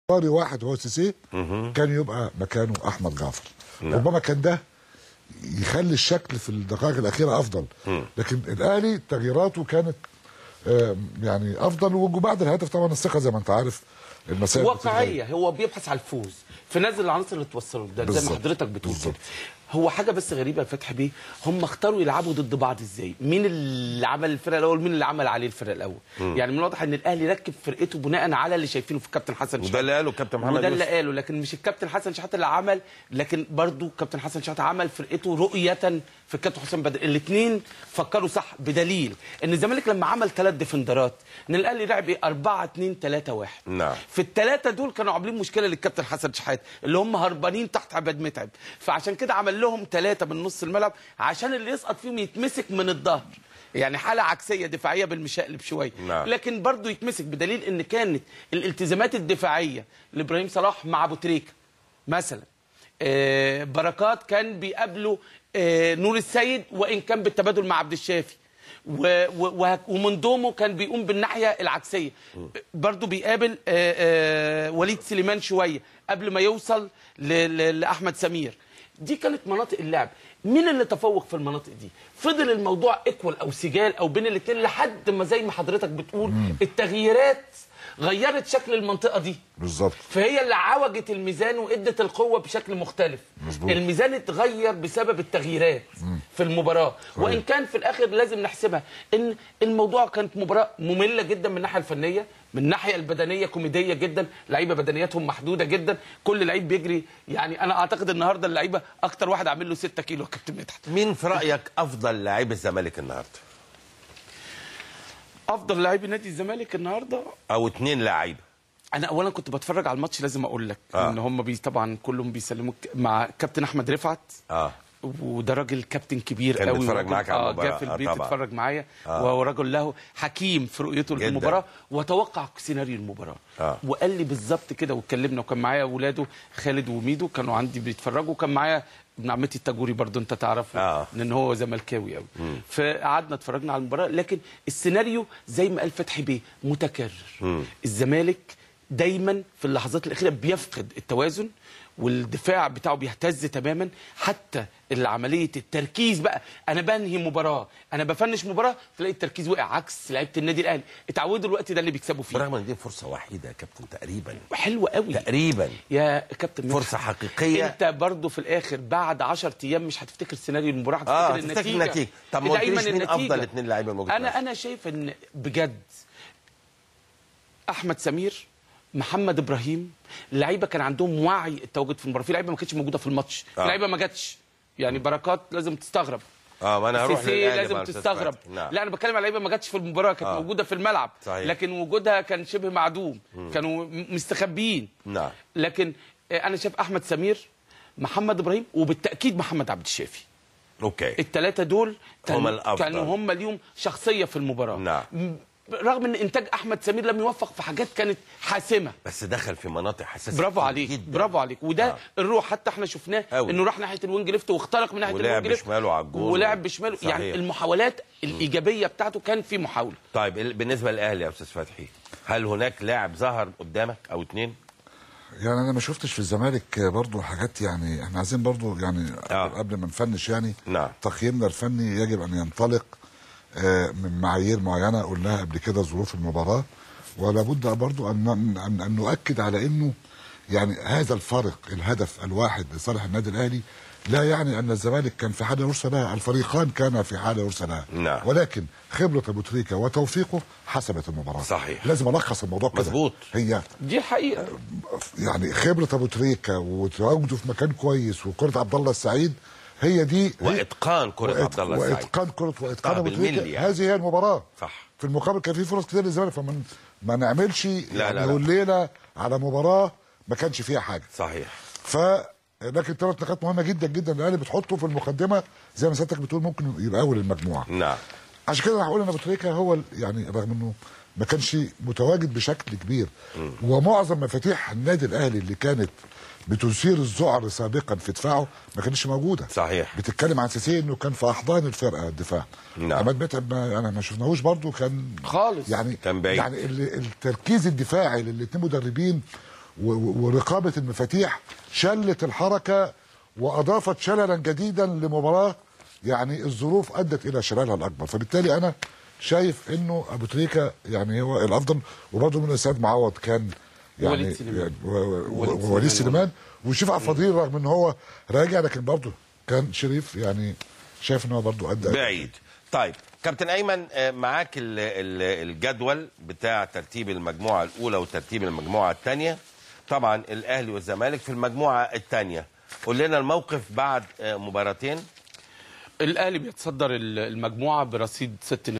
طاري واحد هو سيسي كان يبقى مكانه احمد جعفر ربما كان ده يخلي الشكل في الدقائق الاخيره افضل لكن الاهلي تغييراته كانت آه، يعني افضل وبعد الهدف طبعا الثقه زي ما انت عارف المسائل بتتغير. واقعيه هو بيبحث على الفوز في نازل العناصر اللي توصله ده زي ما بالظبط. حضرتك بتقول بالظبط. كده هو حاجه بس غريبه يا فتحي بيه هم اختاروا يلعبوا ضد بعض ازاي مين اللي عمل الفرق الاول مين اللي عمل عليه الفرق الاول يعني من الواضح ان الاهلي ركب فرقته بناء على اللي شايفينه في الكابتن حسن وده شحاته. اللي قاله الكابتن محمد وده اللي يوسف. قاله لكن مش الكابتن حسن شحاته اللي عمل لكن برضو الكابتن حسن شحاته عمل فرقته رؤيه في الكابتن حسام بدر الاثنين فكروا صح بدليل ان الزمالك لما عمل ثلاث ديفندرات ان الاهلي لعب ايه 4 2 3 1 نعم. في الثلاثه دول كانوا عاملين مشكله للكابتن حسن شحاته اللي هم هربانين تحت عباد متعب فعشان كده عمل لهم ثلاثه من نص الملعب عشان اللي يسقط فيهم يتمسك من الظهر يعني حاله عكسيه دفاعيه بالمشقلب شويه نعم. لكن برضه يتمسك بدليل ان كانت الالتزامات الدفاعيه لابراهيم صلاح مع ابو تريكه مثلا آه، بركات كان بيقابله آه، نور السيد وان كان بالتبادل مع عبد الشافي و- و- وه- ومن دومه كان بيقوم بالناحيه العكسيه برضه بيقابل آه، آه، وليد سليمان شويه قبل ما يوصل ل- ل- لاحمد سمير دي كانت مناطق اللعب مين اللي تفوق في المناطق دي فضل الموضوع ايكوال او سجال او بين الاثنين لحد ما زي ما حضرتك بتقول التغييرات غيرت شكل المنطقه دي بالظبط فهي اللي عوجت الميزان وادت القوه بشكل مختلف مظبوط. الميزان اتغير بسبب التغييرات في المباراه وان كان في الاخر لازم نحسبها ان الموضوع كانت مباراه ممله جدا من الناحيه الفنيه من الناحيه البدنيه كوميديه جدا لعيبه بدنياتهم محدوده جدا كل لعيب بيجري يعني انا اعتقد النهارده اللعيبه اكتر واحد عامل له 6 كيلو يا كابتن مدحت مين في رايك افضل لاعب الزمالك النهارده افضل لاعبي نادي الزمالك النهارده او اتنين لعيبه انا اولا كنت بتفرج على الماتش لازم اقول لك آه. ان هم بي طبعا كلهم بيسلموك مع كابتن احمد رفعت اه وده راجل كابتن كبير كان قوي بيتفرج وراجل- معاك على اه المباراة. جه في آه البيت طبعا. اتفرج معايا آه. وهو رجل له حكيم في رؤيته جداً. للمباراه وتوقع سيناريو المباراه آه. وقال لي بالظبط كده واتكلمنا وكان معايا اولاده خالد وميدو كانوا عندي بيتفرجوا وكان معايا ابن عمتي التاجوري برضو انت تعرفه آه. لان هو زملكاوي قوي فقعدنا اتفرجنا على المباراه لكن السيناريو زي ما قال فتحي بيه متكرر الزمالك دايما في اللحظات الاخيره بيفقد التوازن والدفاع بتاعه بيهتز تماما حتى عمليه التركيز بقى انا بنهي مباراه انا بفنش مباراه تلاقي التركيز وقع عكس لعيبه النادي الاهلي اتعودوا الوقت ده اللي بيكسبوا فيه برغم ان دي فرصه وحيده يا كابتن تقريبا حلو قوي تقريبا يا كابتن مدحت، فرصة حقيقية. انت برضو في الاخر بعد 10 ايام مش هتفتكر سيناريو المباراه هتفتكر اه النتيجه تفتكر النتيجه طب ما دايماً قلتليش مين النتيجة. افضل اتنين لعيبه موجودين انا انا شايف ان بجد احمد سمير محمد ابراهيم اللعيبه كان عندهم وعي التواجد في المباراه في لعيبه ما كانتش موجوده في الماتش في آه. لعيبه ما جاتش يعني بركات لازم تستغرب اه ما انا هروح سيسي للأهلي مع لازم الأستاذ تستغرب فتحي. نعم. لا انا بتكلم على لعيبه ما جاتش في المباراه كانت آه. موجوده في الملعب صحيح. لكن وجودها كان شبه معدوم كانوا م- مستخبيين نعم. لكن آه، انا شايف احمد سمير محمد ابراهيم وبالتاكيد محمد عبد الشافي اوكي الثلاثه دول كان- هما الأفضل. كانوا هم ليهم شخصيه في المباراه نعم. م- رغم ان انتاج احمد سمير لم يوفق في حاجات كانت حاسمه بس دخل في مناطق حساسه برافو كتير عليك جدا. برافو عليك وده آه. آه. الروح حتى احنا شفناه أوي. انه راح ناحيه الوينج ليفت واخترق من ناحيه ولعب الوينج ليفت بشماله على الجول. ولعب بشماله صحيح. يعني المحاولات الايجابيه بتاعته كان في محاوله طيب ال- بالنسبه للاهلي يا استاذ فتحي هل هناك لاعب ظهر قدامك او اتنين يعني انا ما شفتش في الزمالك برضو حاجات يعني احنا عايزين برضو يعني آه. قبل ما نفنش يعني نعم. تقييمنا الفني يجب ان ينطلق آه، من معايير معينه قلناها قبل كده ظروف المباراه ولا بد برضو ان ان, أن نؤكد على انه يعني هذا الفارق الهدف الواحد لصالح النادي الاهلي لا يعني ان الزمالك كان في حاله يرسى لها الفريقان كانا في حاله يرسى لها نعم. ولكن خبره ابو تريكه وتوفيقه حسمت المباراه صحيح. لازم الخص الموضوع كده مظبوط. هي دي الحقيقه يعني خبره ابو تريكه وتواجده في مكان كويس وكره عبد الله السعيد هي دي هي واتقان كره عبد الله السعيد واتقان كره واتقان آه، ابو بالملي تريكه يعني. هذه هي المباراه صح. في المقابل كان في فرص كتير للزمالك فما ما نعملش لا، يعني لا. الليله على مباراه ما كانش فيها حاجه صحيح ف لكن ثلاث نقاط مهمه جدا جدا الاهلي بتحطه في المقدمه زي ما سيادتك بتقول ممكن يبقى اول المجموعه نعم عشان كده انا هقول ان ابو تريكه هو ال- يعني رغم انه ما كانش متواجد بشكل كبير ومعظم مفاتيح النادي الاهلي اللي كانت بتثير الذعر سابقا في دفاعه ما كانتش موجوده صحيح. بتتكلم عن سيسي انه كان في احضان الفرقه الدفاع نعم. عماد متعب ما انا ما شفناهوش برضه كان خالص. يعني كان بعيد. يعني ال- التركيز الدفاعي للاثنين مدربين و- و- ورقابه المفاتيح شلت الحركه واضافت شللا جديدا لمباراه يعني الظروف ادت الى شلالها الاكبر فبالتالي انا شايف انه ابو تريكه يعني هو الافضل وبرضه من سيد معوض كان يعني وليد سليمان. يعني و- و- وليد و- وليد سليمان. سليمان وشريف عبد الفضيل رغم ان هو راجع لكن برضه كان شريف يعني شايف ان هو برضه ادى بعيد طيب كابتن ايمن آه، معاك ال- ال- الجدول بتاع ترتيب المجموعه الاولى وترتيب المجموعه الثانيه طبعا الاهلي والزمالك في المجموعه الثانيه قول لنا الموقف بعد آه، مباراتين الاهلي بيتصدر المجموعه برصيد ست